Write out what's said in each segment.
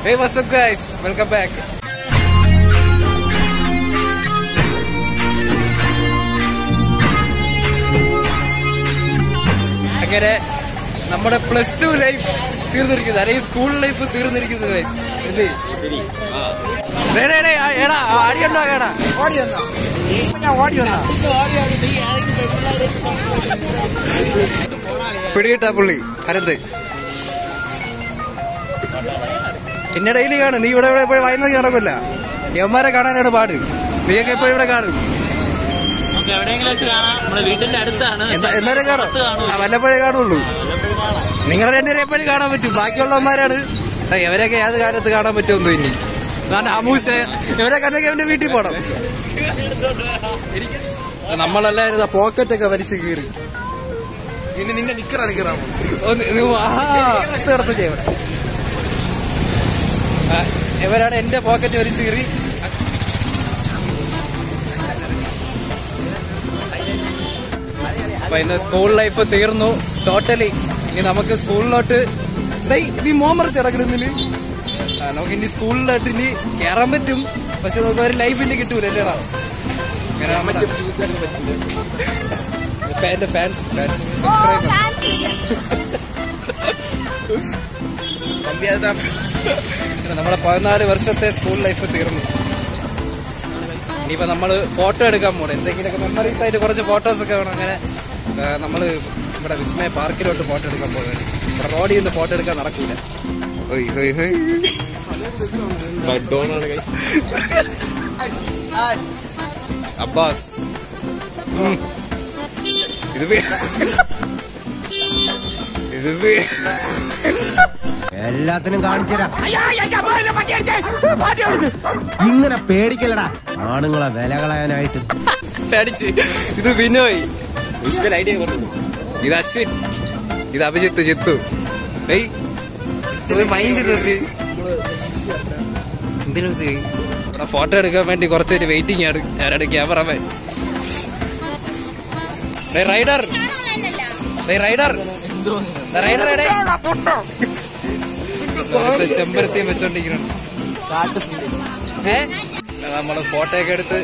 Hey, what's up, guys? Welcome back. അങ്ങനെ നമ്മുടെ plus two life തീർന്നിരിക്കുന്നത് അല്ലെങ്കിൽ സ്കൂൾ ലൈഫ് തീർന്നിരിക്കുന്നത് guys. അല്ലേ ഡേ, ഡേ, ഡേ, ആ, എടാ ആടി ഉണ്ടോ എടാ ഓടി വന്നോ ഞാൻ ഓടി വന്നോ പിടികിട്ടാ പുള്ളി അരന്ത് പിന്നെ ഡെയിലി കാണും നീ ഇവിടെ ഇവിടെ എപ്പോഴും വൈകുന്നേരം നടക്കില്ല യവന്മാരെ കാണാനാണ് പാട് നീയൊക്കെ എപ്പോഴും ഇവിടെ കാണും നമുക്ക് എവിടെയെങ്കിലും വെച്ച് കാണാം നമ്മുടെ വീട്ടിന്റെ അടുത്താണ് എന്താ- എന്നാലും കാണും പുറത്ത് കാണൂല. ആ, വല്ലപ്പോഴേ കാണുള്ളൂ നിങ്ങൾ രണ്ടുപേരെ എപ്പോഴും കാണാൻ പറ്റും ബാക്കിയുള്ളവന്മാരാണ് ആ, ഇവരൊക്കെ ഏത് കാലത്ത് കാണാൻ പറ്റുമെന്നോ ഇനി ഞാൻ അമൂസ ഇവരെ കണ്ടെങ്കിൽ അവന്റെ വീട്ടിൽ പോണം നമ്മളെല്ലാരും പോക്കറ്റ് ഒക്കെ വലിച്ചു കീറി ഇനി നിന്നെ നിക്കറാണ് നിക്കറാമോ നടത്തില്ല ഇവിടെ ആ, ഇവരാണ് എന്റെ പോക്കറ്റ് വലിച്ചു കീറി അപ്പൊ ഇന്ന് സ്കൂൾ ലൈഫ് തീർന്നു ടോട്ടലി ഇനി നമുക്ക് സ്കൂളിലോട്ട് ഡേയ്, നീ മോമറിച്ച് കിടക്കുന്നില് നമുക്ക് ഇനി സ്കൂളിലോട്ട് ഇനി കയറാൻ പറ്റും പക്ഷെ നമുക്ക് ഒരു ലൈഫിന്റെ കിട്ടൂല അല്ലേടാ ഇപ്പൊ എന്റെ ഫാൻസ് ഫാൻസ് നമ്മുടെ പതിനാല് വർഷത്തെ സ്കൂൾ ലൈഫ് തീർന്നു ഇനിയിപ്പോ നമ്മള് ഫോട്ടോ എടുക്കാൻ പോണേ എന്തെങ്കിലുമൊക്കെ മെമ്മറീസ് ആയിട്ട് കുറച്ച് ഫോട്ടോസ് ഒക്കെ വേണം അങ്ങനെ ആ, നമ്മള് ഇവിടെ വിസ്മയ പാർക്കിലോട്ട് ഫോട്ടോ എടുക്കാൻ പോകുന്നത് ഇവിടെ റോഡിൽ നിന്ന് ഫോട്ടോ എടുക്കാൻ നടക്കൂല ഹൊയ്, ഹൊയ്, ഹൊയ്. അബ്ബാസ് ഉം. ഇത് വേ- ഇത് വേ- എല്ലാത്തിനും കാണിച്ചുതരാം ഇങ്ങനെ പേടിക്കലടാ ആണുങ്ങളെ വില കളയാനായിട്ട് പേടിച്ച് ഇത് വിനോയ് ഇത് അശ്വിൻ ഇത് അഭിജിത്ത് ചിത്തു ഏയ് മൈൻഡ് നിർത്തി എന്തിനും ഇവിടെ ഫോട്ടോ എടുക്കാൻ വേണ്ടി കുറച്ചേര് വെയിറ്റിംഗ് ആണ് ഞാനാണ് ക്യാമറമാൻ റൈഡർ റൈഡർ റൈഡർ എടേ ചെമ്പരത്തിയും വെച്ചോണ്ടിരിക്കണം ഏ നമ്മള് ഫോട്ടോ ഒക്കെ എടുത്ത്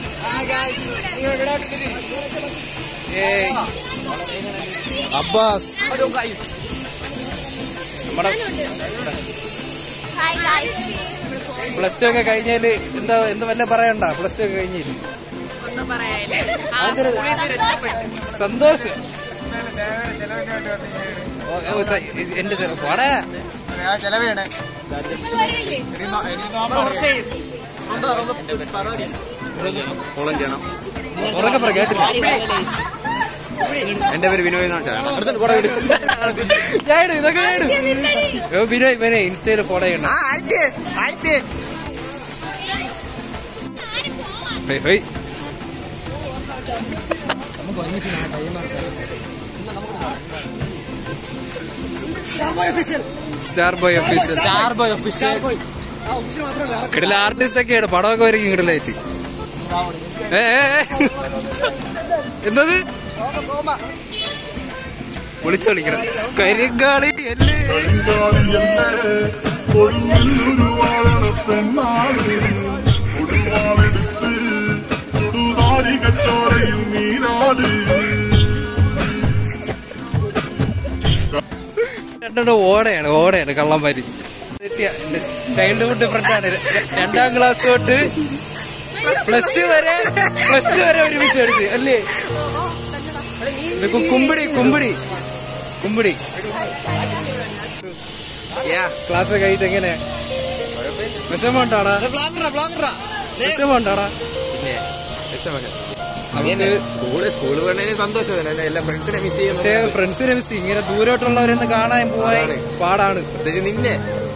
ഏയ്. അബ്ബാസ് നമ്മുടെ ഹായ് ഗായ്സ് പ്ലസ് ടു ഒക്കെ കഴിഞ്ഞാല് എന്താ എന്താ വല്ല പറയണ്ട പ്ലസ് ടു ഒക്കെ കഴിഞ്ഞില്ല ഒന്നും പറയാനില്ല സന്തോഷം ഓ, ഓ, ത- എന്റെ ചെറു പോടാ ഉറക്കെ പറ കേട്ടില്ല എന്റെ പേര് വിനോയ് ഞാൻ ഇടും, ഇതൊക്കെ ഞാൻ ഇടും. ഓ, വിനോയ് ഇവനെ ഇൻസ്റ്റയില് ഫോളോ ചെയ്യണം ഹേയ്, ഹേയ്. Star boy official star boy official കിടല ആർട്ടിസ്റ്റ് ഒക്കെയാണ് പടമൊക്കെ വരയ്ക്കും കിടലായിട്ട് ഏ ഏ, ഏ. എന്തത് വിളിച്ചു വിളിക്കണം കരിങ്കാളി എല്ലേ ചോരയിൽ നീരാട് രണ്ടെണ്ണം ഓടയാണ് ഓടയാണ് കള്ളന്മാര് ചൈൽഡ്ഹുഡ് ഫ്രണ്ടാണ് രണ്ടാം ക്ലാസ് തൊട്ട് പ്ലസ് ടു വരെ പ്ലസ് ടു വരെ ഒരുമിച്ച് എടുത്ത് അല്ലേ ഇത് കു- കുമ്പിടി കുമ്പിടി കുമ്പിടി ക്ലാസ് കഴിഞ്ഞിട്ട് എങ്ങനെ വിഷമമുണ്ടാടാ വിഷമമുണ്ടാടാ നമുക്ക് സ്കൂള് സ്കൂള് വേണേലും സന്തോഷം തന്നെ എല്ലാ ഫ്രണ്ട്സിനെ മിസ് പക്ഷേ ചെയ്യുന്നു ഫ്രണ്ട്സിനെ മിസ് ഇങ്ങനെ ദൂരോട്ടുള്ളവരൊന്ന് കാണാൻ പോവാൻ പാടാണ് പ്രത്യേകിച്ച് നിന്നെ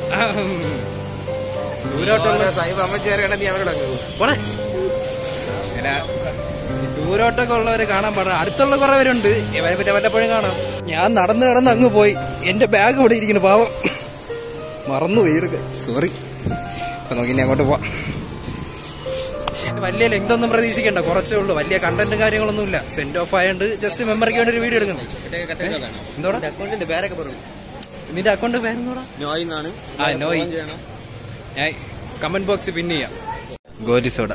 ദൂരോട്ടുള്ള സാഹിബ് അമ്മച്ചേരാണ് നീ അവരോട് അങ്ങ് പോകും പോണേ ഇങ്ങനെ ഈ ദൂരോട്ടൊക്കെ ഉള്ളവരെ കാണാൻ പാടില്ല അടുത്തുള്ള കുറെ പേരുണ്ട് ഇവരെ പറ്റി വല്ലപ്പോഴും കാണാം ഞാൻ നടന്ന് നടന്ന് അങ്ങ് പോയി എന്റെ ബാഗ് ഇവിടെ ഇരിക്കുന്നു പാവം മറന്നു പോയി എടുക്ക സോറി അപ്പൊ നമുക്ക് ഇനി അങ്ങോട്ട് പോവാം വലിയ ലെങ്ത് ഒന്നും പ്രതീക്ഷിക്കണ്ട കുറച്ചേ ഉള്ളൂ വലിയ കണ്ടന്റും കാര്യങ്ങളൊന്നും ഇല്ല സെന്റ് ഓഫ് ആയതുകൊണ്ട് ജസ്റ്റ് മെമ്മറിക്ക് വേണ്ടി ഒരു വീഡിയോ എടുക്കുന്നു എന്തോടാ അക്കൗണ്ടിന്റെ പേരൊക്കെ പറഞ്ഞു നിന്റെ അക്കൗണ്ട് പേരെന്നോടാ നോയ് എന്നാണ് ആ നോയ് ഞാൻ കമന്റ് ബോക്സിൽ പിൻ ചെയ്യാം ഗോലി സോഡ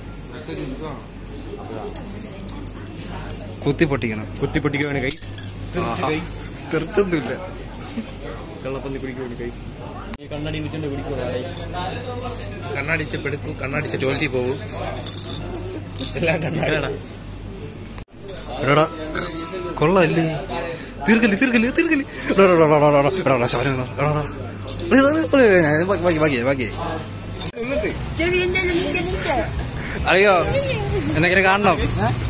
കുത്തി പൊട്ടിക്കണം കുത്തി പൊട്ടിക്കുവാണ് കൈ ആഹാ. തീർത്തൊന്നുമില്ല കള്ളപ്പന്നി പിടിക്കുവാണ് കൈ ഈ കണ്ണടി വിറ്റുണ്ട് പിടിക്കുവാണ് കണ്ണടിച്ച് പെടുക്കും കണ്ണടിച്ച് ടോയ്ലറ്റിൽ പോകും എല്ലാം കണ്ണാടി എടാ കൊള്ളല്ലേ തീർക്കല് തീർക്കല് തീർക്കല് എടാ, എടാ, എടാ, എടാ, എടാ, എടാ, എടാ, ശബരി വന്നോ. എടാ, എടാ. എടാ, എടാ, എടാ, എടാ, ബാക്കി, ബാക്കി, ബാക്കി, ബാക്കി. അറിയോ എന്തെങ്കിലും കാണണം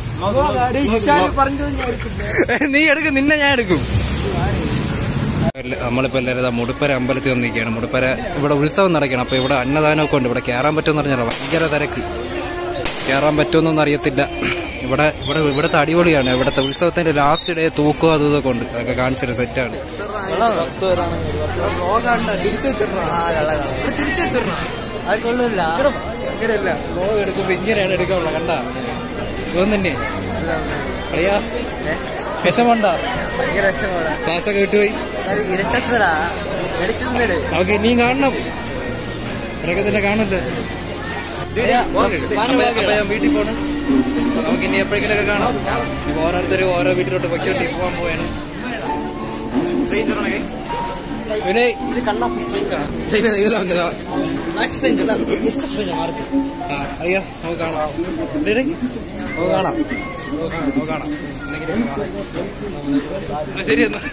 നീ എടുക്കും നിന്നെ ഞാൻ എടുക്കും നമ്മളിപ്പോ എല്ലാവരും ഇതാ മുടുപ്പര അമ്പലത്തിൽ വന്നിരിക്കുകയാണ് മുടുപ്പര ഇവിടെ ഉത്സവം നടക്കണം അപ്പൊ ഇവിടെ അന്നദാനമൊക്കെ ഉണ്ട് ഇവിടെ കയറാൻ പറ്റുമെന്ന് പറഞ്ഞാൽ ഭയങ്കര തിരക്ക് കയറാൻ പറ്റുമെന്നൊന്നും അറിയത്തില്ല ഇവിടെ ഇവിടെ ഇവിടുത്തെ അടിപൊളിയാണ് ഇവിടുത്തെ ഉത്സവത്തിന്റെ ലാസ്റ്റ് ഡേ തൂക്കോ അതും ഇതൊക്കെ ഉണ്ട് അതൊക്കെ കാണിച്ചൊരു സെറ്റാണ് അങ്ങനെയല്ല ലോകം എടുക്കുമ്പോ ഇങ്ങനെയാണ് എടുക്കാനുള്ള കണ്ട സുഖം തന്നെ അറിയാ വിഷമുണ്ടോ ക്ലാസ്സൊക്കെ വിട്ടുപോയി നമുക്ക് ഇനിയും കാണണം ഇതൊക്കെ തന്നെ കാണല്ലോ അപ്പൊ ഞാൻ വീട്ടിൽ പോണ് നമുക്ക് ഇനി എപ്പോഴെങ്കിലും ഒക്കെ കാണാം ഇപ്പൊ ഓരോരുത്തരും ഓരോ വീട്ടിലോട്ട് പൊക്കോട്ടി പോവാൻ പോവാണ് വിനയ് ദൈവം, ദൈവം തന്നതാ. ആ, അറിയാം നമുക്ക് കാണാം ഡേയ്, ഡേയ്, നമുക്ക് കാണാം നമുക്ക് കാണാം നമുക്ക് കാണാം എന്തെങ്കിലും കാണാം എന്നാ ശരി എന്നാ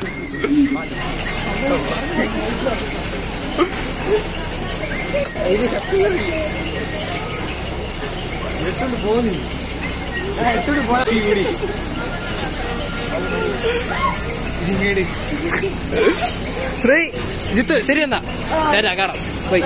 ഡേയ്, ജിത്ത് ശരി എന്നാ തരാ കാണാം ബൈ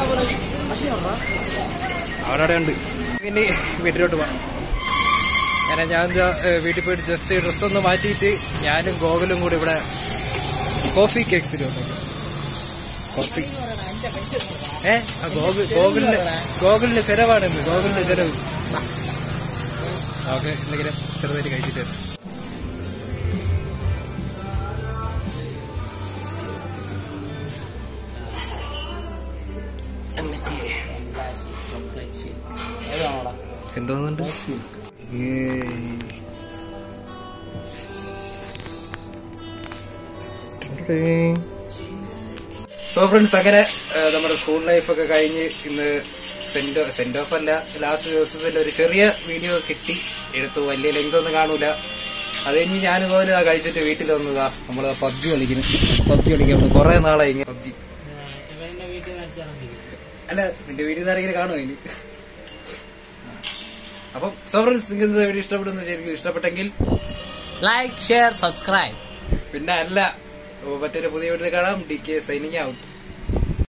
അവിടെ ഉണ്ട് ഇനി വീട്ടിലോട്ട് പോവാം കാരണം ഞാൻ ദാ, ഏ, വീട്ടിൽ പോയിട്ട് ജസ്റ്റ് ഡ്രസ് ഒന്ന് മാറ്റിയിട്ട് ഞാനും ഗോകുലും കൂടി ഇവിടെ കോഫി കേക്സിൽ വന്നു കോഫി ഏ ആ ഗോകുൽ ഗോകുലിന് ഗോകുലിന് ചെലവാണ് ഇന്ന് ഗോകുലിന്റെ ചെലവ് ഓക്കെ എന്തെങ്കിലും ചെറുതായിട്ട് കഴിച്ചിട്ട് വരാം. എന്തോന്നുണ്ട് സോ ഫ്രണ്ട്സ് അങ്ങനെ ഏ, നമ്മുടെ സ്കൂൾ ലൈഫ് ഒക്കെ കഴിഞ്ഞ് ഇന്ന് സെന്റ് സെന്റ് ഓഫ് അല്ല ലാസ്റ്റ് ദിവസത്തിൽ ഒരു ചെറിയ വീഡിയോ കിട്ടി എടുത്തു വലിയ ലെങ്ത് ഒന്നും കാണൂല അത് കഴിഞ്ഞ് ഞാൻ പോലെ കഴിച്ചിട്ട് വീട്ടിൽ വന്നതാ നമ്മള് പബ്ജി കളിക്കുന്നു പബ്ജി കളിക്കുന്നു കുറെ നാളായി ഇങ്ങനെ പബ്ജി അല്ല നിന്റെ വീട്ടിൽ നിന്ന് ആരെങ്കിലും കാണുമോ ഇനി അപ്പം സോ ഫ്രണ്ട്സ് നിങ്ങൾക്ക് വീഡിയോ ഇഷ്ടപ്പെടുന്ന ശരിക്കും ഇഷ്ടപ്പെട്ടെങ്കിൽ ലൈക്ക് ഷെയർ സബ്സ്ക്രൈബ് പിന്നെ അല്ല മറ്റൊരു പുതിയ വീട്ടിൽ കാണാം ഡി കെ സൈനിങ് ഔട്ട്